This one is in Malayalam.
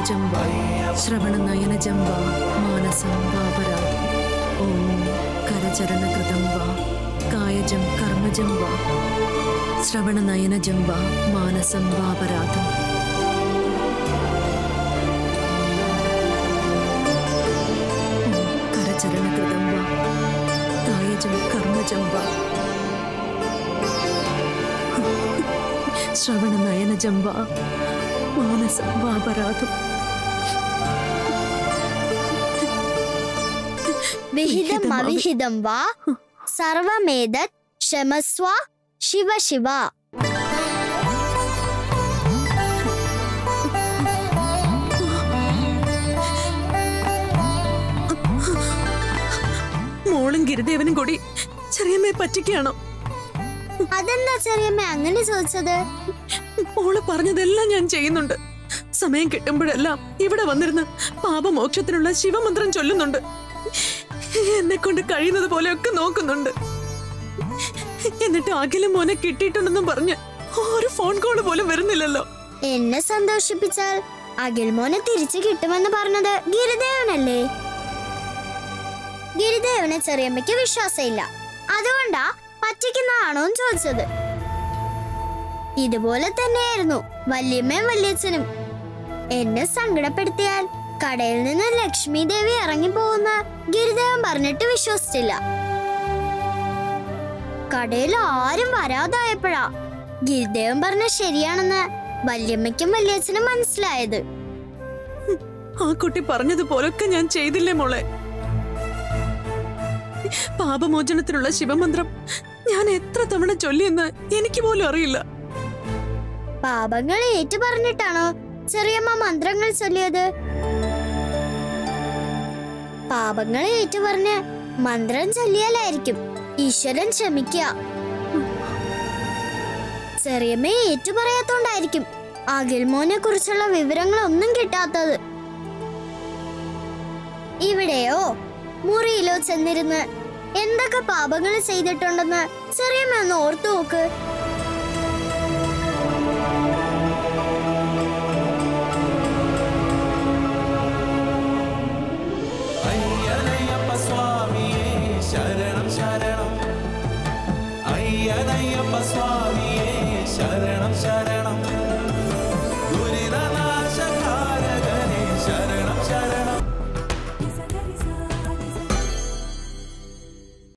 കർമ്മജം വാ ശ്രവണനയനജം വാ മാനസം വാപരാധം ഓം കരചരണകൃതം വാ കായജം കർമ്മജം വാ ശ്രവണനയനജം വാ മാനസം വാപരാധം ഓം കരചരണകൃതം വാ കായജം കർമ്മജം വാ ശ്രവണനയനജം വാ മാനസം വാപരാധം വിഹിതം വിഹിതം അവി- അവിഹിതം വാ സർവമേതത് ക്ഷമസ്വ ശിവ ശിവ മോളും ഗിരിദേവനും കൂടി ചെറിയമ്മയെ പറ്റിക്കുകയാണോ അതെന്താ ചെറിയമ്മ അങ്ങനെ ചോദിച്ചത് മോള് പറഞ്ഞതെല്ലാം ഞാൻ ചെയ്യുന്നുണ്ട് സമയം കിട്ടുമ്പോഴെല്ലാം ഇവിടെ വന്നിരുന്ന് പാപമോക്ഷത്തിനുള്ള ശിവമന്ത്രം ചൊല്ലുന്നുണ്ട് എന്നെ കൊണ്ട് കഴിയുന്നത് പോലെയൊക്കെ നോക്കുന്നുണ്ട് എന്നിട്ട് അഖിലും മോനെ കിട്ടിയിട്ടുണ്ടെന്നും പറഞ്ഞ് ഒരു ഫോൺ കോൾ പോലും വരുന്നില്ലല്ലോ എന്നെ സന്തോഷിപ്പിച്ചാൽ അഖിൽ മോനെ തിരിച്ചു കിട്ടുമെന്ന് പറഞ്ഞത് ഗിരിദേവനല്ലേ ഗിരിദേവന് ചെറിയമ്മയ്ക്ക് വിശ്വാസമില്ല അതുകൊണ്ടാ പറ്റിക്കുന്നതാണോ എന്ന് ചോദിച്ചത് ഇതുപോലെ തന്നെയായിരുന്നു വല്യമ്മയും വല്യച്ഛനും എന്നെ സങ്കടപ്പെടുത്തിയാൽ കടയിൽ നിന്ന് ലക്ഷ്മി ദേവി ഇറങ്ങിപ്പോകുന്ന ഗിരിദേവൻ പറഞ്ഞിട്ട് വിശ്വസിച്ചില്ല കടയിൽ ആരും വരാതായപ്പോഴാ ഗിരിദേവൻ പറഞ്ഞ ശരിയാണെന്ന് വല്യമ്മയ്ക്കും വല്യച്ഛനും മനസ്സിലായത് ആ കുട്ടി പറഞ്ഞതുപോലൊക്കെ ഞാൻ ചെയ്തില്ലേ മോളെ പാപമോചനത്തിനുള്ള ശിവമന്ത്രം ഞാൻ എത്ര തവണ ചൊല്ലിയെന്ന് എനിക്ക് പോലും അറിയില്ല പാപങ്ങൾ ഏറ്റു പറഞ്ഞിട്ടാണോ ചെറിയമ്മ മന്ത്രങ്ങൾ ചൊല്ലിയത് പാപങ്ങൾ ഏറ്റു പറഞ്ഞ് മന്ത്രം ചൊല്ലിയാലായിരിക്കും ഈശ്വരൻ ക്ഷമിക്കുക ചെറിയമ്മ ഏറ്റു പറയാത്തോണ്ടായിരിക്കും അഖിൽമോനെ കുറിച്ചുള്ള വിവരങ്ങളൊന്നും കിട്ടാത്തത് ഇവിടെയോ മുറിയിലോ ചെന്നിരുന്ന് എന്തൊക്കെ പാപങ്ങൾ ചെയ്തിട്ടുണ്ടെന്ന് ചെറിയമ്മ ഒന്ന് ഓർത്തു നോക്ക് അയ്യനയ്യപ്പ സ്വാമിയേ ശരണം ശരണം അയ്യനയ്യപ്പ സ്വാമിയേ ശരണം ശരണം